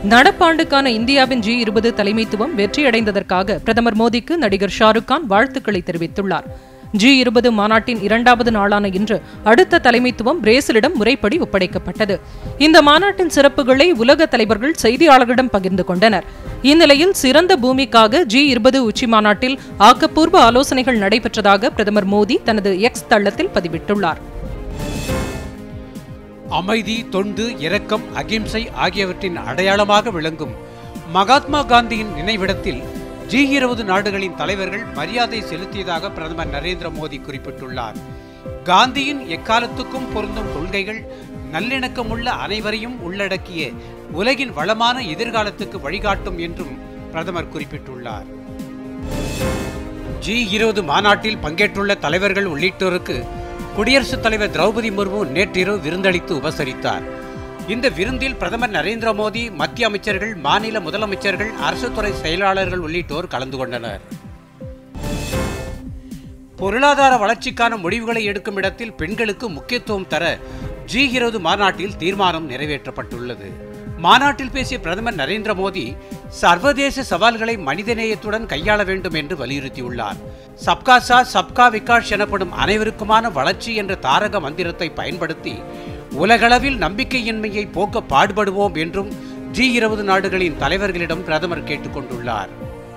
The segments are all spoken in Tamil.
நடப்பாண்டுக்கான இந்தியாவின் ஜி இருபது தலைமைத்துவம் வெற்றியடைந்ததற்காக பிரதமர் மோடிக்கு நடிகர் ஷாருக் கான் வாழ்த்துக்களை தெரிவித்துள்ளார் ஜி இருபது மாநாட்டின் இரண்டாவது நாளான இன்று அடுத்த தலைமைத்துவம் பிரேசிலிடம் முறைப்படி ஒப்படைக்கப்பட்டது இந்த மாநாட்டின் சிறப்புகளை உலக தலைவர்கள் செய்தியாளர்களிடம் பகிர்ந்து கொண்டனர் இந்நிலையில் சிறந்த பூமிக்காக ஜி இருபது உச்சி மாநாட்டில் ஆக்கப்பூர்வ ஆலோசனைகள் நடைபெற்றதாக பிரதமர் மோடி தனது எக்ஸ் தளத்தில் பதிவிட்டுள்ளார் அமைதி தொண்டு இரக்கம் அகிம்சை ஆகியவற்றின் அடையாளமாக விளங்கும் மகாத்மா காந்தியின் நினைவிடத்தில் ஜி இருபது நாடுகளின் தலைவர்கள் மரியாதை செலுத்தியதாக பிரதமர் நரேந்திர மோடி குறிப்பிட்டுள்ளார் காந்தியின் எக்காலத்துக்கும் பொருந்தும் கொள்கைகள் நல்லிணக்கமுள்ள அனைவரையும் உள்ளடக்கிய உலகின் வளமான எதிர்காலத்துக்கு வழிகாட்டும் என்றும் பிரதமர் குறிப்பிட்டுள்ளார் ஜி இருபது மாநாட்டில் பங்கேற்றுள்ள தலைவர்கள் உள்ளிட்டோருக்கு குடியரசுத் தலைவர் திரௌபதி முர்மு நேற்றிரவு விருந்தளித்து உபசரித்தார் இந்த விருந்தில் பிரதமர் நரேந்திர மோடி மத்திய அமைச்சர்கள் மாநில முதலமைச்சர்கள் அரசு துறை செயலாளர்கள் உள்ளிட்டோர் கலந்து கொண்டனர் பொருளாதார வளர்ச்சிக்கான முடிவுகளை எடுக்கும் இடத்தில் பெண்களுக்கு முக்கியத்துவம் தர ஜி இருபது மாநாட்டில் தீர்மானம் நிறைவேற்றப்பட்டுள்ளது மாநாட்டில் பேசிய பிரதமர் நரேந்திர மோடி சர்வதேச சவால்களை மனிதநேயத்துடன் கையாள வேண்டும் என்று வலியுறுத்தியுள்ளார் சப்கா சாத் சப்கா விகாஷ் எனப்படும் அனைவருக்குமான வளர்ச்சி என்ற தாரக மந்திரத்தை பயன்படுத்தி உலகளவில் நம்பிக்கையின்மையை போக்க பாடுபடுவோம் என்றும் ஜி இருபது நாடுகளின் தலைவர்களிடம் பிரதமர் கேட்டுக்கொண்டுள்ளார்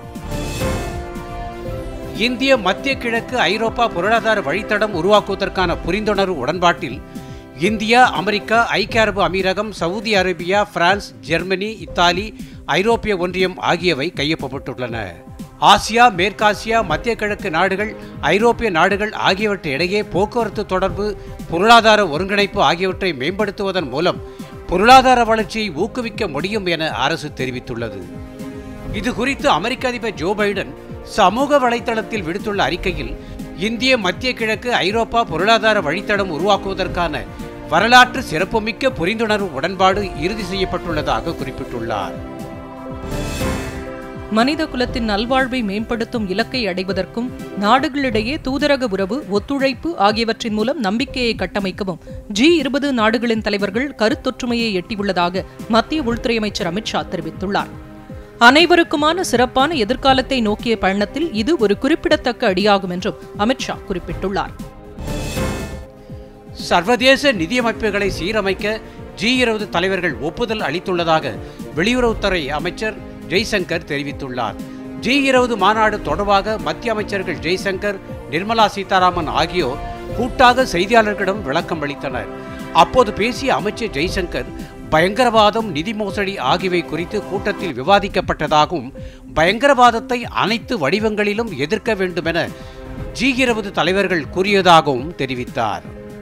இந்திய மத்திய கிழக்கு ஐரோப்பா பொருளாதார வழித்தடம் உருவாக்குவதற்கான புரிந்துணர்வு உடன்பாட்டில் இந்தியா அமெரிக்கா ஐக்கிய அரபு அமீரகம் Saudi Arabia France Germany Italy ஐரோப்பிய ஒன்றியம் ஆகியவை கையொப்பப்பட்டுள்ளன ஆசியா மேற்காசியா மத்திய கிழக்கு நாடுகள் ஐரோப்பிய நாடுகள் ஆகியவற்றை இடையே போக்குவரத்து தொடர்பு பொருளாதார ஒருங்கிணைப்பு ஆகியவற்றை மேம்படுத்துவதன் மூலம் பொருளாதார வளர்ச்சியை ஊக்குவிக்க முடியும் என அரசு தெரிவித்துள்ளது இது குறித்து அமெரிக்க அதிபர் ஜோ பைடன் சமூக வலைதளத்தில் விடுத்துள்ள அறிக்கையில் இந்திய மத்திய கிழக்கு ஐரோப்பா பொருளாதார வழித்தடம் உருவாக்குவதற்கான வரலாற்று சிறப்புமிக்க புரிந்துணர்வு உடன்பாடு இறுதி செய்யப்பட்டுள்ளதாக குறிப்பிட்டுள்ளார் மனித குலத்தின் நல்வாழ்வை மேம்படுத்தும் இலக்கை அடைவதற்கும் நாடுகளிடையே தூதரக உறவு ஒத்துழைப்பு ஆகியவற்றின் மூலம் நம்பிக்கையை கட்டமைக்கவும் ஜி இருபது நாடுகளின் தலைவர்கள் கருத்தொற்றுமையை எட்டியுள்ளதாக மத்திய உள்துறை அமைச்சர் அமித்ஷா தெரிவித்துள்ளார் அனைவருக்குமான சிறப்பான எதிர்காலத்தை நோக்கிய பயணத்தில் இது ஒரு குறிப்பிடத்தக்க அடியாகும் என்றும் அமித்ஷா குறிப்பிட்டுள்ளார் சர்வதேச நிதியமைப்புகளை சீரமைக்க ஜி இருபது தலைவர்கள் ஒப்புதல் அளித்துள்ளதாக வெளியுறவுத்துறை அமைச்சர் ஜெய்சங்கர் தெரிவித்துள்ளார் ஜி இருபது மாநாடு தொடர்பாக மத்திய அமைச்சர்கள் ஜெய்சங்கர் நிர்மலா சீதாராமன் ஆகியோர் கூட்டாக செய்தியாளர்களிடம் விளக்கம் அளித்தனர் அப்போது பேசிய அமைச்சர் ஜெய்சங்கர் பயங்கரவாதம் நிதி மோசடி ஆகியவை குறித்து கூட்டத்தில் விவாதிக்கப்பட்டதாகவும் பயங்கரவாதத்தை அனைத்து வடிவங்களிலும் எதிர்க்க வேண்டுமென ஜி இருபது தலைவர்கள் கூறியதாகவும் தெரிவித்தார்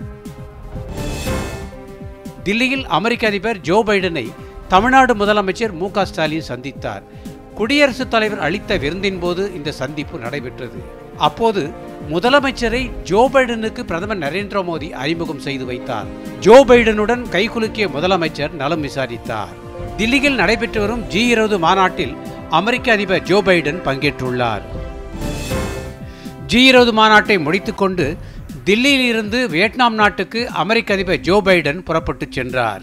தில்லியில் அமெரிக்க அதிபர் ஜோ பைடனை தமிழ்நாடு முதலமைச்சர் மு க ஸ்டாலின் சந்தித்தார் குடியரசுத் தலைவர் அளித்த விருந்தின் போது இந்த சந்திப்பு நடைபெற்றது அப்போது முதலமைச்சரை ஜோ பைடனுக்கு பிரதமர் நரேந்திர மோடி அறிமுகம் செய்து வைத்தார் ஜோ பைடனுடன் கைகுலுக்கிய முதலமைச்சர் நலம் விசாரித்தார் தில்லியில் நடைபெற்று வரும் ஜி இருபது மாநாட்டில் அமெரிக்க அதிபர் ஜோ பைடன் பங்கேற்றுள்ளார் ஜி இருபது மாநாட்டை முடித்துக்கொண்டு தில்லியில் இருந்து வியட்நாம் நாட்டுக்கு அமெரிக்க அதிபர் ஜோ பைடன் புறப்பட்டுச் சென்றார்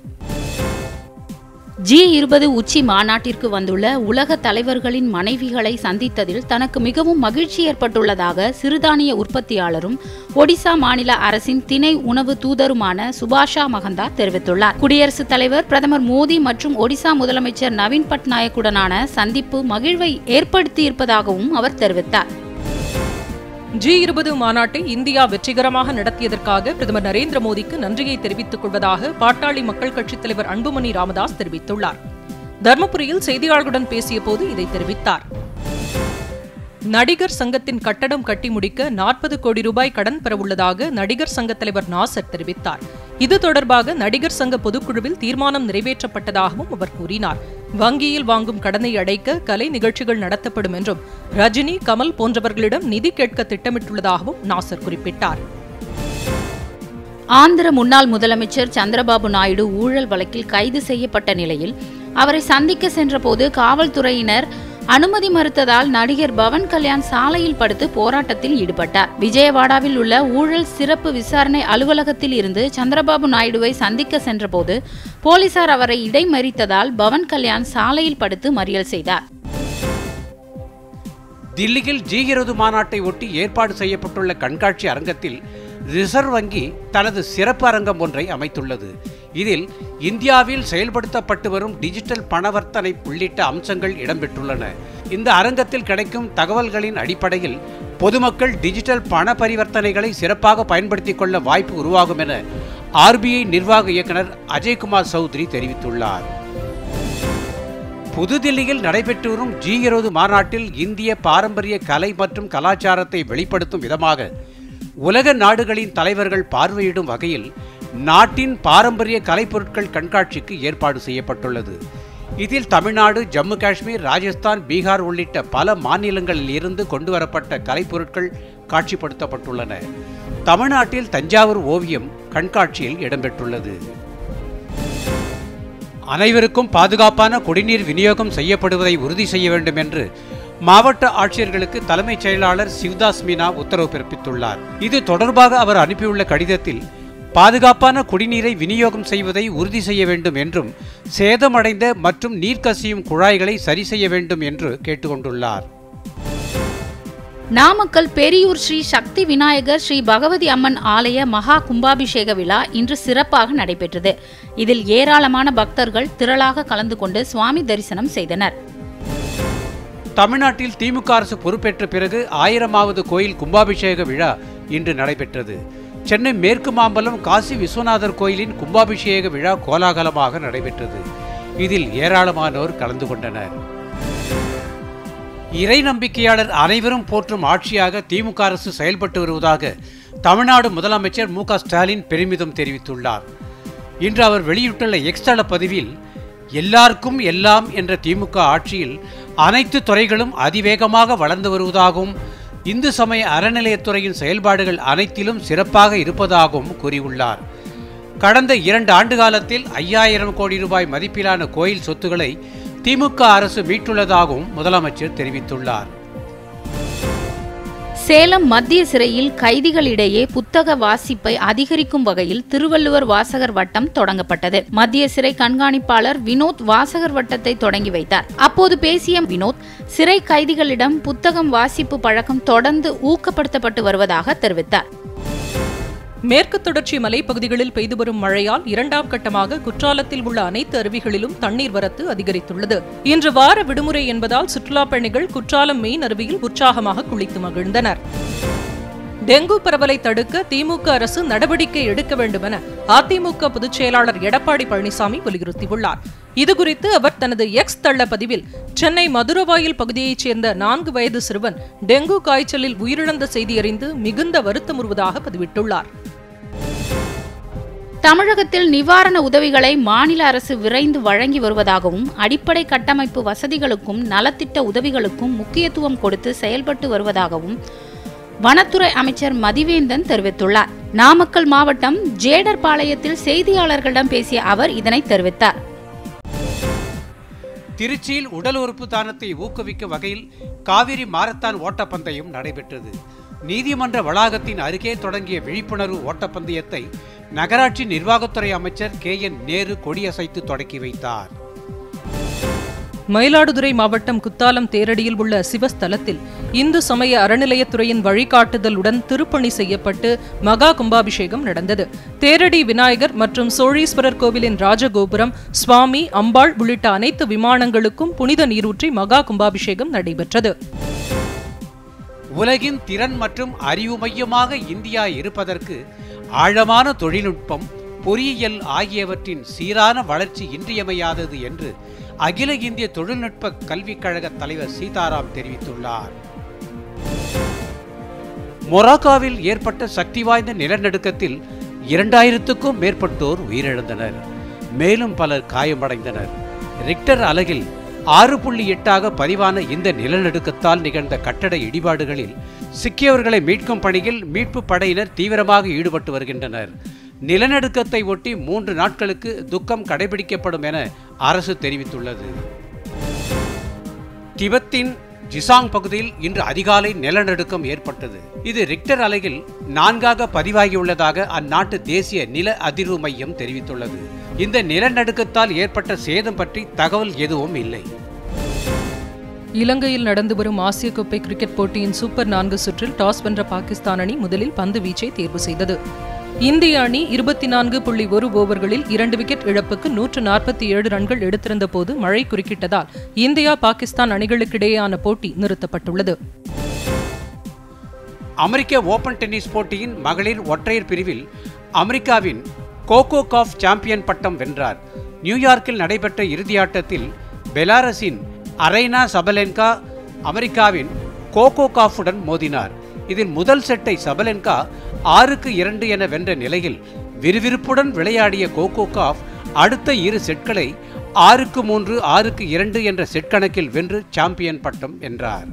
ஜி இருபது உச்சி மாநாட்டிற்கு வந்துள்ள உலக தலைவர்களின் மனைவிகளை சந்தித்ததில் தனக்கு மிகவும் மகிழ்ச்சி ஏற்பட்டுள்ளதாக சிறுதானிய உற்பத்தியாளரும் ஒடிசா மாநில அரசின் திணை உணவு தூதருமான சுபாஷா மகந்தா தெரிவித்துள்ளார் குடியரசுத் தலைவர் பிரதமர் மோடி மற்றும் ஒடிசா முதலமைச்சர் நவீன் பட்நாயக்குடனான சந்திப்பு மகிழ்வை ஏற்படுத்தியிருப்பதாகவும் அவர் தெரிவித்தார் ஜி இருபது மாநாட்டை இந்தியா வெற்றிகரமாக நடத்தியதற்காக பிரதமர் நரேந்திர மோடிக்கு நன்றியை தெரிவித்துக் கொள்வதாக பாட்டாளி மக்கள் கட்சித் தலைவர் அன்புமணி ராமதாஸ் தெரிவித்துள்ளார் தர்மபுரியில் செய்தியாளர்களுடன் பேசிய போது இதை தெரிவித்தார் நடிகர் சங்கத்தின் கட்டடம் கட்டி முடிக்க நாற்பது கோடி ரூபாய் கடன் பெறவுள்ளதாக நடிகர் சங்க தலைவர் நாசர் தெரிவித்தார் இது தொடர்பாக நடிகர் சங்க பொதுக்குழுவில் தீர்மானம் நிறைவேற்றப்பட்டதாகவும் அவர் கூறினார் வங்கியில் வாங்கும் கடனை அடைக்க கலை நிகழ்ச்சிகள் நடத்தப்படும் என்றும் ரஜினி கமல் போன்றவர்களிடம் நிதி கேட்க திட்டமிட்டுள்ளதாகவும் நாசர் குறிப்பிட்டார் ஆந்திர முன்னாள் முதலமைச்சர் சந்திரபாபு நாயுடு ஊழல் வழக்கில் கைது செய்யப்பட்ட நிலையில் அவரை சந்திக்க சென்றபோது காவல்துறையினர் அனுமதி மறுத்ததால் நடிகர் பவன் கல்யாண் சாலையில் படுத்து போராட்டத்தில் ஈடுபட்டார் விஜயவாடாவில் உள்ள ஊழல் சிறப்பு விசாரணை அலுவலகத்தில் இருந்து சந்திரபாபு நாயுடுவை சந்திக்க சென்றபோது போலீசார் அவரை இடைமறித்ததால் பவன் கல்யாண் சாலையில் படுத்து மறியல் செய்தார் தில்லியில் ஜி இருபது மாநாட்டை ஒட்டி ஏற்பாடு செய்யப்பட்டுள்ள கண்காட்சி அரங்கத்தில் ரிசர்வ் வங்கி தனது சிறப்பு அரங்கம் ஒன்றை அமைத்துள்ளது இதில் இந்தியாவில் செயல்படுத்தப்பட்டு வரும் டிஜிட்டல் பணவர்த்தனை உள்ளிட்ட அம்சங்கள் இடம்பெற்றுள்ளன இந்த அரங்கத்தில் கிடைக்கும் தகவல்களின் அடிப்படையில் பொதுமக்கள் டிஜிட்டல் பண பரிவர்த்தனைகளை சிறப்பாக பயன்படுத்திக் கொள்ள வாய்ப்பு உருவாகும் என ஆர்பிஐ நிர்வாக இயக்குனர் அஜய்குமார் சௌத்ரி தெரிவித்துள்ளார் புதுதில்லியில் நடைபெற்று வரும் ஜி இருபது மாநாட்டில் இந்திய பாரம்பரிய கலை மற்றும் கலாச்சாரத்தை வெளிப்படுத்தும் விதமாக உலக நாடுகளின் தலைவர்கள் பார்வையிடும் வகையில் நாட்டின் பாரம்பரிய கலைப்பொருட்கள் கண்காட்சிக்கு ஏற்பாடு செய்யப்பட்டுள்ளது இதில் தமிழ்நாடு ஜம்மு காஷ்மீர் ராஜஸ்தான் பீகார் உள்ளிட்ட பல மாநிலங்களில் இருந்து கொண்டுவரப்பட்ட கலைப்பொருட்கள் காட்சிப்படுத்தப்பட்டுள்ளன தமிழ்நாட்டில் தஞ்சாவூர் ஓவியம் கண்காட்சியில் இடம்பெற்றுள்ளது அனைவருக்கும் பாதுகாப்பான குடிநீர் விநியோகம் செய்யப்படுவதை உறுதி செய்ய வேண்டும் என்று மாவட்ட ஆட்சியர்களுக்கு தலைமைச் செயலாளர் சிவதாஸ் மீனா உத்தரவு பிறப்பித்துள்ளார் இது தொடர்பாக அவர் அனுப்பியுள்ள கடிதத்தில் பாதுகாப்பான குடிநீரை விநியோகம் செய்வதை உறுதி செய்ய வேண்டும் என்றும் சேதமடைந்த மற்றும் நீர் கசியும் குழாய்களை சரி செய்ய வேண்டும் என்று கேட்டுக்கொண்டுள்ளார் நாமக்கல் பெரியூர் ஸ்ரீ சக்தி விநாயகர் ஸ்ரீ பகவதி அம்மன் ஆலய மகா கும்பாபிஷேக விழா இன்று சிறப்பாக நடைபெற்றது இதில் ஏராளமான பக்தர்கள் திரளாக கலந்து கொண்டு சுவாமி தரிசனம் செய்தனர் தமிழ்நாட்டில் திமுக அரசு பொறுப்பேற்ற பிறகு ஆயிரமாவது கோயில் கும்பாபிஷேக விழா இன்று நடைபெற்றது சென்னை மேற்கு மாம்பலம் காசி விஸ்வநாதர் கோயிலின் கும்பாபிஷேக விழா கோலாகலமாக நடைபெற்றது இதில் ஏராளமானோர் கலந்து கொண்டனர் இறை நம்பிக்கையாளர் அனைவரும் போற்றும் ஆட்சியாக திமுக அரசு செயல்பட்டு வருவதாக தமிழ்நாடு முதலமைச்சர் மு க ஸ்டாலின் பெருமிதம் தெரிவித்துள்ளார் இன்று அவர் வெளியிட்டுள்ள எக்ஸ் தள பதிவில் எல்லாருக்கும் எல்லாம் என்ற திமுக ஆட்சியில் அனைத்து துறைகளும் அதிவேகமாக வளர்ந்து வருவதாகவும் இந்து சமய அறநிலையத்துறையின் செயல்பாடுகள் அனைத்திலும் சிறப்பாக இருப்பதாகவும் கூறியுள்ளார் கடந்த இரண்டு ஆண்டு காலத்தில் ஐயாயிரம் கோடி ரூபாய் மதிப்பிலான கோயில் சொத்துக்களை திமுக அரசு மீட்டுள்ளதாகவும் முதலமைச்சர் தெரிவித்துள்ளார் சேலம் மத்திய சிறையில் கைதிகளிடையே புத்தக வாசிப்பை அதிகரிக்கும் வகையில் திருவள்ளுவர் வாசகர் வட்டம் தொடங்கப்பட்டது மத்திய சிறை கண்காணிப்பாளர் வினோத் வாசகர் வட்டத்தை தொடங்கி வைத்தார் அப்போது பேசிய வினோத் சிறை கைதிகளிடம் புத்தகம் வாசிப்பு பழக்கம் தொடர்ந்து ஊக்கப்படுத்தப்பட்டு வருவதாக தெரிவித்தார் மேற்கு தொடர்ச்சி மலைப்பகுதிகளில் பெய்து வரும் மழையால் இரண்டாம் கட்டமாக குற்றாலத்தில் உள்ள அனைத்து அருவிகளிலும் தண்ணீர் வரத்து அதிகரித்துள்ளது இன்று வார விடுமுறை என்பதால் சுற்றுலாப் பயணிகள் குற்றாலம் மெயின் அருவியில் உற்சாகமாக குளித்து மகிழ்ந்தனர் டெங்கு பரவலை தடுக்க திமுக அரசு நடவடிக்கை எடுக்க வேண்டுமென அதிமுக பொதுச் செயலாளர் எடப்பாடி பழனிசாமி வலியுறுத்தியுள்ளார் இதுகுறித்து அவர் தனது எக்ஸ் தள்ள பதிவில் சென்னை மதுரவாயில் பகுதியைச் சேர்ந்த நான்கு வயது சிறுவன் டெங்கு காய்ச்சலில் உயிரிழந்த செய்தி அறிந்து மிகுந்த வருத்தமுறுவதாக பதிவிட்டுள்ளார் தமிழகத்தில் நிவாரண உதவிகளை மாநில அரசு விரைந்து வழங்கி வருவதாகவும் அடிப்படை கட்டமைப்பு வசதிகளுக்கும் நலத்திட்ட உதவிகளுக்கும் முக்கியத்துவம் கொடுத்து செயல்பட்டு வருவதாகவும் வனத்துறை அமைச்சர் மதிவேந்தன் தெரிவித்துள்ளார் நாமக்கல் மாவட்டம் ஜேடர்பாளையத்தில் செய்தியாளர்களிடம் பேசிய அவர் இதனை தெரிவித்தார் திருச்சியில் உடல் உறுப்பு தானத்தை ஊக்குவிக்க வகையில் காவிரி மாரத்தான் ஓட்டப்பந்தயம் நடைபெற்றது நீதிமன்ற வளாகத்தின் அருகே தொடங்கிய விழிப்புணர்வு ஓட்டப்பந்தயத்தை நகராட்சி நிர்வாகத்துறை அமைச்சர் கே என் நேரு கொடியசைத்து தொடக்கி வைத்தார் மயிலாடுதுறை மாவட்டம் குத்தாலம் தேரடியில் உள்ள சிவஸ்தலத்தில் இந்து சமய அறநிலையத்துறையின் வழிகாட்டுதலுடன் திருப்பணி செய்யப்பட்டு மகா கும்பாபிஷேகம் நடந்தது தேரடி விநாயகர் மற்றும் சோழீஸ்வரர் கோவிலின் ராஜகோபுரம் சுவாமி அம்பாள் உள்ளிட்ட அனைத்து விமானங்களுக்கும் புனித நீரூற்றி மகா கும்பாபிஷேகம் நடைபெற்றது உலகின் திறன் மற்றும் அறிவு மையமாக இந்தியா இருப்பதற்கு ஆழமான தொழில்நுட்பம் பொறியியல் ஆகியவற்றின் சீரான வளர்ச்சி இன்றியமையாதது என்று அகில இந்திய தொழில்நுட்ப கல்விக் கழக தலைவர் சீதாராம் தெரிவித்துள்ளார் மொராக்காவில் ஏற்பட்ட சக்தி வாய்ந்த நிலநடுக்கத்தில் இரண்டாயிரத்துக்கும் மேற்பட்டோர் உயிரிழந்தனர் மேலும் பலர் காயமடைந்தனர் ரிக்டர் அலகில் ஆறு புள்ளி எட்டாக பதிவான இந்த நிலநடுக்கத்தால் நிகழ்ந்த கட்டட இடிபாடுகளில் சிக்கியவர்களை மீட்கும் பணியில் மீட்பு படையினர் தீவிரமாக ஈடுபட்டு வருகின்றனர் நிலநடுக்கத்தை ஒட்டி மூன்று நாட்களுக்கு துக்கம் கடைபிடிக்கப்படும் என அரசு தெரிவித்துள்ளது திபெத்தின் ஜிசாங் பகுதியில் இன்று அதிகாலை நிலநடுக்கம் ஏற்பட்டது இது ரிக்டர் அலையில் நான்காக பதிவாகியுள்ளதாக அந்நாட்டு தேசிய நில அதிர்வு மையம் தெரிவித்துள்ளது இந்த நிலநடுக்கத்தால் ஏற்பட்ட சேதம் பற்றி தகவல் எதுவும் இல்லை இலங்கையில் நடந்து வரும் ஆசிய கோப்பை கிரிக்கெட் போட்டியின் சூப்பர் நான்கு சுற்றில் டாஸ் வென்ற பாகிஸ்தான் அணி முதலில் பந்து வீச்சை தேர்வு செய்தது இந்திய அணி இருபத்தி நான்கு புள்ளி ஒரு ஓவர்களில் இரண்டு விக்கெட் இழப்புக்கு நூற்று நாற்பத்தி ஏழு ரன்கள் எடுத்திருந்த போது மழை குறுக்கிட்டதால் இந்தியா பாகிஸ்தான் அணிகளுக்கிடையேயான போட்டி நிறுத்தப்பட்டுள்ளது அமெரிக்க ஓபன் டென்னிஸ் போட்டியின் மகளிர் ஒற்றையர் பிரிவில் அமெரிக்காவின் கோகோ காஃப் சாம்பியன் பட்டம் வென்றார் நியூயார்க்கில் நடைபெற்ற இறுதியாட்டத்தில் பெலாரஸின் அரைனா சபலென்கா அமெரிக்காவின் கோகோ காஃபுடன் மோதினார் இதில் முதல் செட்டை சபலென்கா ஆறுக்கு இரண்டு என வென்ற நிலையில் விறுவிறுப்புடன் விளையாடிய கோகோ காஃப் அடுத்த இரு செட்களை ஆறுக்கு மூன்று ஆறுக்கு இரண்டு என்ற செட் கணக்கில் வென்று சாம்பியன் பட்டம் வென்றார்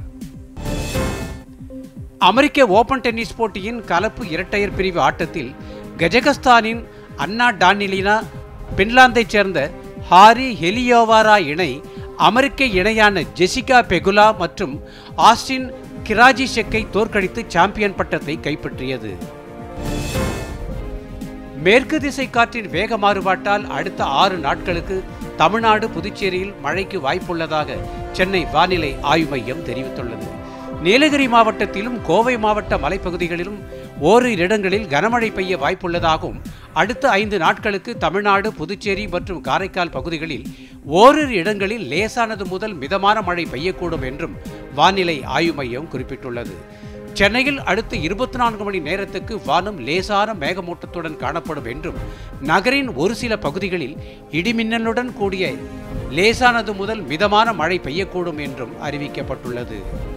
அமெரிக்க ஓபன் டென்னிஸ் போட்டியின் கலப்பு இரட்டையர் பிரிவு ஆட்டத்தில் கஜகஸ்தானின் அன்னா டானிலினா பின்லாந்தைச் சேர்ந்த ஹாரி ஹெலியோவாரா இணை அமெரிக்க இணையான ஜெசிகா பெகுலா மற்றும் ஆஸ்டின் கிராஜிஷெக்கை தோற்கடித்து சாம்பியன் பட்டத்தை கைப்பற்றியது மேற்கு திசை காற்றின் வேக மாறுபாட்டால் அடுத்த ஆறு நாட்களுக்கு தமிழ்நாடு புதுச்சேரியில் மழைக்கு வாய்ப்புள்ளதாக சென்னை வானிலை ஆய்வு மையம் தெரிவித்துள்ளது நீலகிரி மாவட்டத்திலும் கோவை மாவட்ட மலைப்பகுதிகளிலும் ஓரிரு இடங்களில் கனமழை பெய்ய வாய்ப்புள்ளதாகவும் அடுத்த ஐந்து நாட்களுக்கு தமிழ்நாடு புதுச்சேரி மற்றும் காரைக்கால் பகுதிகளில் ஓரிரு இடங்களில் லேசானது முதல் மிதமான மழை பெய்யக்கூடும் என்றும் வானிலை ஆய்வு மையம் குறிப்பிட்டுள்ளது சென்னையில் அடுத்த இருபத்தி நான்கு மணி நேரத்துக்கு வானம் லேசான மேகமூட்டத்துடன் காணப்படும் என்றும் நகரின் ஒரு சில பகுதிகளில் இடிமின்னலுடன் கூடிய லேசானது முதல் மிதமான மழை பெய்யக்கூடும் என்றும் அறிவிக்கப்பட்டுள்ளது